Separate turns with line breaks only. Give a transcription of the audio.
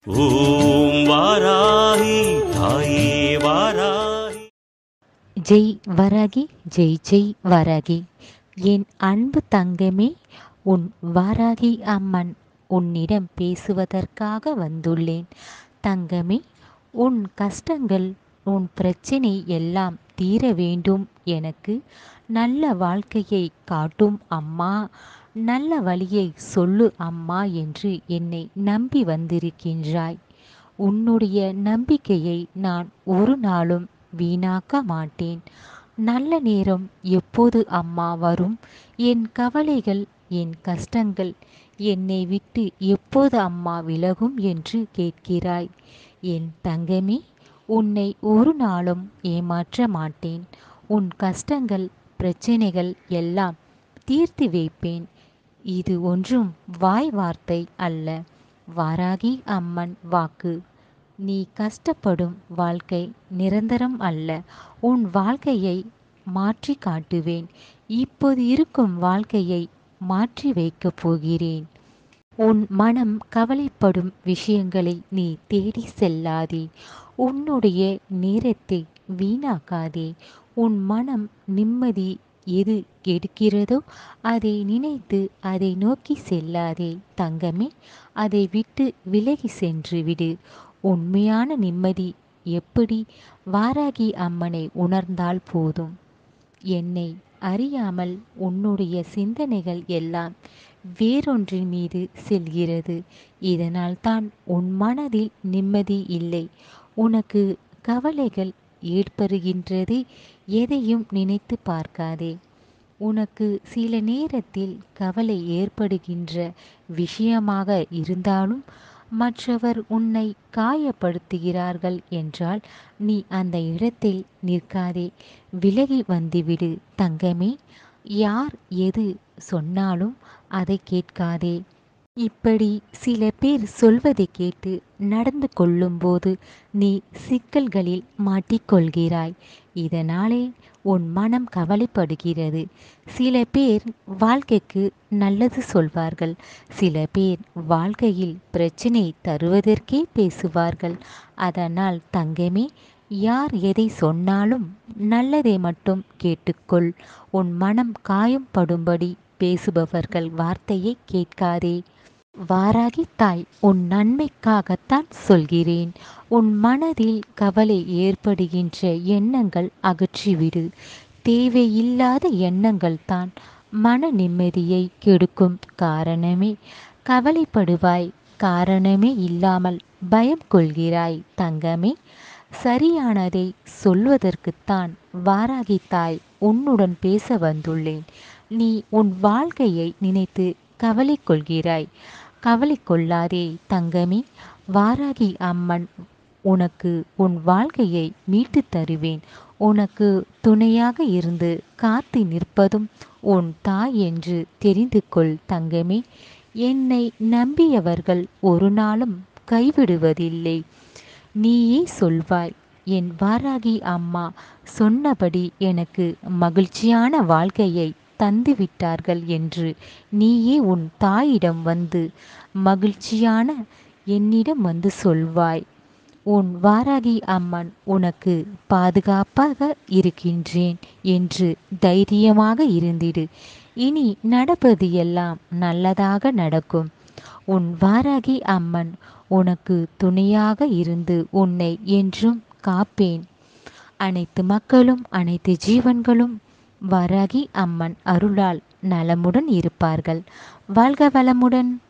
ஓம் வாராகி தாயே வாராகி
ஜெய் வராகி ஜெய் ஜெய் வராகி என் அன்பு தங்கமே உன் வாராகி அம்மன் உன்னிடம் பேசுவதற்காக வந்துள்ளேன் தங்கமே உன் கஷ்டங்கள் உன் பிரச்சனை எல்லாம் தீர வேண்டும் எனக்கு நல்ல வாழ்க்கையை காட்டும் அம்மா நல்ல வழியை சொல்லு அம்மா என்று என்னை நம்பி வந்திருக்கின்றாய் உன்னுடைய நம்பிக்கையை நான் ஒரு நாளும் வீணாக்க மாட்டேன் நல்ல நேரம் எப்போது அம்மா வரும் என் கவலைகள் என் கஷ்டங்கள் என்னை விட்டு எப்போது அம்மா விலகும் என்று கேட்கிறாய் என் தங்கமே உன்னை ஒரு நாளும் ஏமாற்ற மாட்டேன் உன் கஷ்டங்கள் பிரச்சனைகள் எல்லாம் தீர்த்து வைப்பேன் இது ஒன்றும் வாய் வார்த்தை அல்ல வாராகி அம்மன் வாக்கு நீ கஷ்டப்படும் வாழ்க்கை நிரந்தரம் அல்ல உன் வாழ்க்கையை மாற்றி காட்டுவேன் இப்போது இருக்கும் வாழ்க்கையை மாற்றி வைக்கப் போகிறேன் உன் மனம் கவலைப்படும் விஷயங்களை நீ தேடி செல்லாதே உன்னுடைய நேரத்தை வீணாக்காதே உன் மனம் நிம்மதி எது கெடுக்கிறதோ அதை நினைத்து அதை நோக்கி செல்லாதே தங்கமே அதை விட்டு விலகி சென்று விடு உண்மையான நிம்மதி எப்படி வாராகி அம்மனை உணர்ந்தால் போதும் என்னை அறியாமல் உன்னுடைய சிந்தனைகள் எல்லாம் வேறொன்றின் மீது செல்கிறது இதனால் தான் உன் மனதில் நிம்மதி இல்லை உனக்கு கவலைகள் ஏற்படுகின்றது எதையும் நினைத்து பார்க்காதே உனக்கு சில நேரத்தில் கவலை ஏற்படுகின்ற விஷயமாக இருந்தாலும் மற்றவர் உன்னை காயப்படுத்துகிறார்கள் என்றால் நீ அந்த இடத்தில் நிற்காதே விலகி வந்துவிடு தங்கமே யார் எது சொன்னாலும் அதை கேட்காதே இப்படி சில பேர் சொல்வதை கேட்டு நடந்து கொள்ளும்போது நீ சிக்கல்களில் மாட்டிக்கொள்கிறாய் இதனாலே உன் மனம் கவலைப்படுகிறது சில பேர் வாழ்க்கைக்கு நல்லது சொல்வார்கள் சில பேர் வாழ்க்கையில் பிரச்சனை தருவதற்கே பேசுவார்கள் அதனால் தங்கமே யார் எதை சொன்னாலும் நல்லதை மட்டும் கேட்டுக்கொள் உன் மனம் காயம் படும்படி பேசுபவர்கள் வார்த்தையை கேட்காதே வாராகி தாய் உன் நன்மைக்காகத்தான் சொல்கிறேன் உன் மனதில் கவலை ஏற்படுகின்ற எண்ணங்கள் அகற்றிவிடு தேவையில்லாத எண்ணங்கள் தான் மன நிம்மதியை கெடுக்கும் காரணமே கவலைப்படுவாய் காரணமே இல்லாமல் பயம் கொள்கிறாய் தங்கமே சரியானதை சொல்வதற்குத்தான் வாராகி தாய் உன்னுடன் பேச வந்துள்ளேன் நீ உன் வாழ்க்கையை நினைத்து கவலை கொள்கிறாய் கவலை கொள்ளாதே தங்கமே வாராகி அம்மன் உனக்கு உன் வாழ்க்கையை மீட்டு தருவேன் உனக்கு துணையாக இருந்து காத்து நிற்பதும் உன் தாய் என்று தெரிந்து கொள் தங்கமே என்னை நம்பியவர்கள் ஒரு நாளும் கைவிடுவதில்லை நீயே சொல்வாய் என் வாராகி அம்மா சொன்னபடி எனக்கு மகிழ்ச்சியான வாழ்க்கையை தந்து விட்டார்கள் என்று நீயே உன் தாயிடம் வந்து மகிழ்ச்சியான என்னிடம் வந்து சொல்வாய் உன் வாராகி அம்மன் உனக்கு பாதுகாப்பாக இருக்கின்றேன் என்று தைரியமாக இருந்திடு இனி நடப்பது எல்லாம் நல்லதாக நடக்கும் உன் வாராகி அம்மன் உனக்கு துணையாக இருந்து உன்னை என்றும் காப்பேன் அனைத்து மக்களும் அனைத்து ஜீவன்களும் வராகி அம்மன் அருளால் நலமுடன் இருப்பார்கள் வாழ்க வளமுடன்